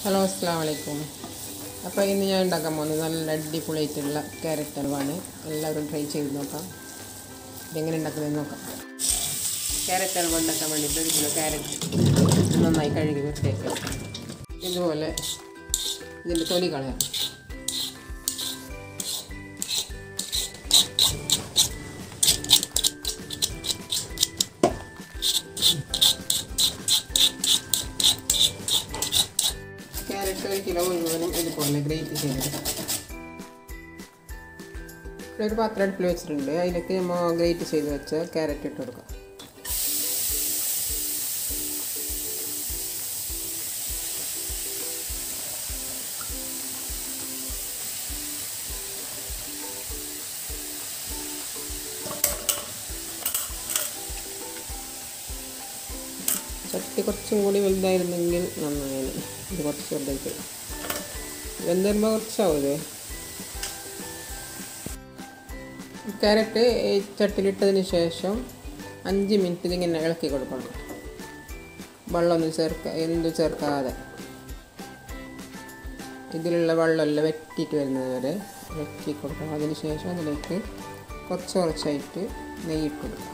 hello അസ്സാം വലൈക്കും അപ്പോൾ ഇന്ന് ഞാൻ ഉണ്ടാക്കാൻ പോകുന്നത് നല്ല അടിപൊളിയായിട്ടുള്ള ക്യാരറ്റ് ഹൽവാണ് എല്ലാവരും ട്രൈ ചെയ്ത് നോക്കാം ഇതെങ്ങനെ ഉണ്ടാക്കുന്നതെന്ന് നോക്കാം ക്യാരറ്റ് ഹൽവ ഉണ്ടാക്കാൻ വേണ്ടിയിട്ട് ഒരു കിലോ ക്യാരറ്റ് നന്നായി കഴുകി വൃത്തിയാക്കുക ഇതുപോലെ ഇതിൻ്റെ തൊലി കളയാം ക്യാരറ്റ് ഒരു കിലോ മുഴുവനും ഇതുപോലെ ഗ്രേറ്റ് ചെയ്തെടുക്കാം ഇവിടെ ഒരു പാത്രം അടുപ്പിൽ വെച്ചിട്ടുണ്ട് അതിലേക്ക് നമ്മൾ ഗ്രേറ്റ് ചെയ്ത് വെച്ച ക്യാരറ്റ് ഇട്ട് കൊടുക്കാം ചട്ടി കുറച്ചും കൂടി വലുതായിരുന്നെങ്കിൽ നന്നായിരുന്നു ഇത് കുറച്ച് ചെറുതായിട്ട് വെന്തരുമ്പോൾ കുറച്ചാവും ഇത് ക്യാരറ്റ് ഈ ചട്ടിലിട്ടതിന് ശേഷം അഞ്ച് മിനിറ്റ് ഇതിങ്ങനെ ഇളക്കി കൊടുക്കണം വെള്ളമൊന്നും ചേർക്ക എന്തും ചേർക്കാതെ ഇതിലുള്ള വെള്ളമെല്ലാം വെറ്റിയിട്ട് വരുന്നത് വരെ ഇളക്കി കൊടുക്കണം അതിന് ശേഷം അതിലേക്ക് കുറച്ച് കുറച്ചായിട്ട് നെയ്യിട്ട് കൊടുക്കണം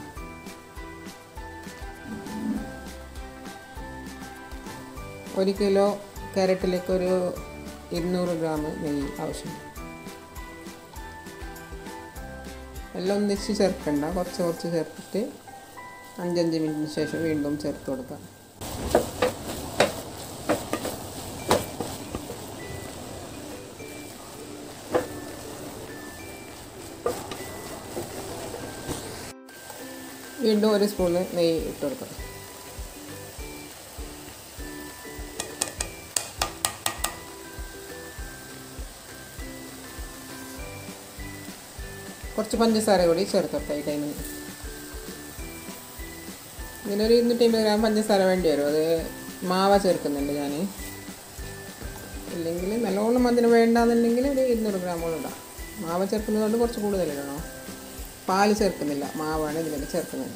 ഒരു കിലോ ക്യാരറ്റിലേക്ക് ഒരു ഇരുന്നൂറ് ഗ്രാം നെയ്യ് ആവശ്യമുണ്ട് എല്ലാം ഒന്നിച്ച് ചേർക്കണ്ട കുറച്ച് കുറച്ച് ചേർത്തിട്ട് അഞ്ചഞ്ച് മിനിറ്റിന് ശേഷം വീണ്ടും ചേർത്ത് കൊടുക്കാം വീണ്ടും ഒരു സ്പൂണ് നെയ്യ് ഇട്ട് കൊടുക്കാം കുറച്ച് പഞ്ചസാര കൂടി ചേർത്തോട്ടെ ഈ ടൈമിൽ ഇതിനൊരു ഇരുന്നൂറ്റി അമ്പത് ഗ്രാം പഞ്ചസാര വേണ്ടി വരും അത് മാവ ചേർക്കുന്നുണ്ട് ഞാൻ ഇല്ലെങ്കിൽ നല്ലോണം അതിന് വേണ്ടാന്നുണ്ടെങ്കിൽ ഒരു ഇരുന്നൂറ് ഗ്രാമോളം ഇടാം മാവ ചേർക്കുന്നത് കൊണ്ട് കുറച്ച് കൂടുതൽ ഇടണോ പാല് ചേർക്കുന്നില്ല മാവാണ് ഇതിലേക്ക് ചേർക്കുന്നത്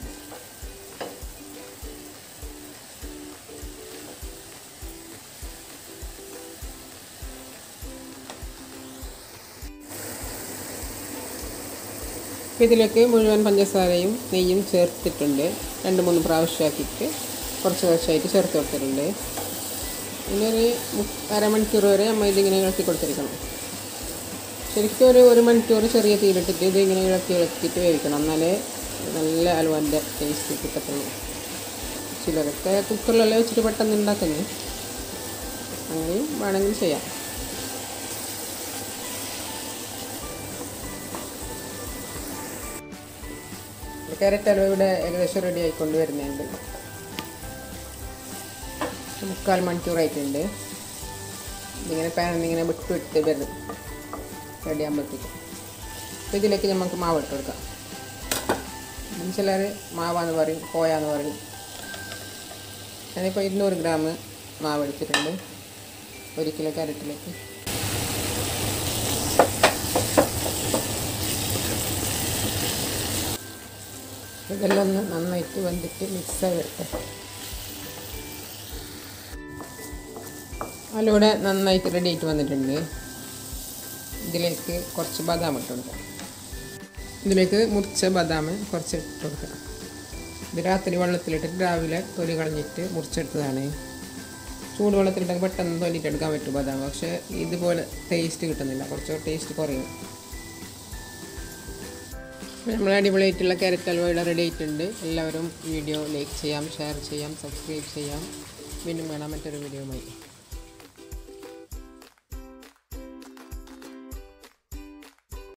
ഇതിലേക്ക് മുഴുവൻ പഞ്ചസാരയും നെയ്യും ചേർത്തിട്ടുണ്ട് രണ്ട് മൂന്ന് പ്രാവശ്യമാക്കിയിട്ട് കുറച്ച് കുറച്ചായിട്ട് ചേർത്ത് കൊടുത്തിട്ടുണ്ട് ഇനിയൊരു അരമണിക്കൂർ വരെ നമ്മൾ ഇതിങ്ങനെ ഇളക്കി കൊടുത്തിരിക്കണം ശരിക്കും ഒരു ഒരു മണിക്കൂർ ചെറിയ തീയിലിട്ടിട്ട് ഇതിങ്ങനെ ഇളക്കി ഇളക്കിയിട്ട് വേവിക്കണം എന്നാലേ നല്ല അലുവൻ്റെ ടേസ്റ്റ് കിട്ടത്തുള്ളൂ ചിലരൊക്കെ കുക്കറിലെല്ലാം വെച്ചിട്ട് പെട്ടെന്ന് ഉണ്ടാക്കുന്നു അങ്ങനെയും വേണമെങ്കിൽ ചെയ്യാം ക്യാരറ്റ് ഹൽവ ഇവിടെ ഏകദേശം റെഡി ആയിക്കൊണ്ട് വരുന്നുണ്ട് മുക്കാൽ മണിക്കൂറായിട്ടുണ്ട് ഇതിങ്ങനെ പാനിൽ നിന്ന് ഇങ്ങനെ വിട്ട് വിട്ട് വരും റെഡി ആകുമ്പോഴത്തേക്കും അപ്പോൾ ഇതിലേക്ക് നമുക്ക് മാവ് ഇട്ട് കൊടുക്കാം ചിലർ മാവാന്ന് പറയും കോയാന്ന് പറയും ഞാനിപ്പോൾ ഇരുന്നൂറ് ഗ്രാം മാവ് എടുത്തിട്ടുണ്ട് ഒരു കിലോ ക്യാരറ്റിലേക്ക് ഇതെല്ലാം ഒന്ന് നന്നായിട്ട് വെന്തിട്ട് മിക്സായി വരട്ടെ അതിലൂടെ നന്നായിട്ട് റെഡി ആയിട്ട് വന്നിട്ടുണ്ട് ഇതിലേക്ക് കുറച്ച് ബദാം ഇട്ട് കൊടുക്കാം ഇതിലേക്ക് മുറിച്ച ബദാം കുറച്ച് ഇട്ട് കൊടുക്കാം ഇത് രാത്രി വെള്ളത്തിലിട്ടിട്ട് രാവിലെ തൊലി കളഞ്ഞിട്ട് മുറിച്ചെടുത്തതാണ് ചൂട് വെള്ളത്തിലിട്ടൊക്കെ പെട്ടെന്ന് തൊലിയിട്ട് എടുക്കാൻ പറ്റും ബദാം പക്ഷേ ഇതുപോലെ ടേസ്റ്റ് കിട്ടുന്നില്ല കുറച്ച് ടേസ്റ്റ് കുറയും നമ്മൾ അടിപൊളിയായിട്ടുള്ള ക്യാരറ്റ് ഹൽവ ഇവിടെ റെഡി ആയിട്ടുണ്ട് എല്ലാവരും വീഡിയോ ലൈക്ക് ചെയ്യാം ഷെയർ ചെയ്യാം സബ്സ്ക്രൈബ് ചെയ്യാം വീണ്ടും കാണാം മറ്റൊരു വീഡിയോയുമായി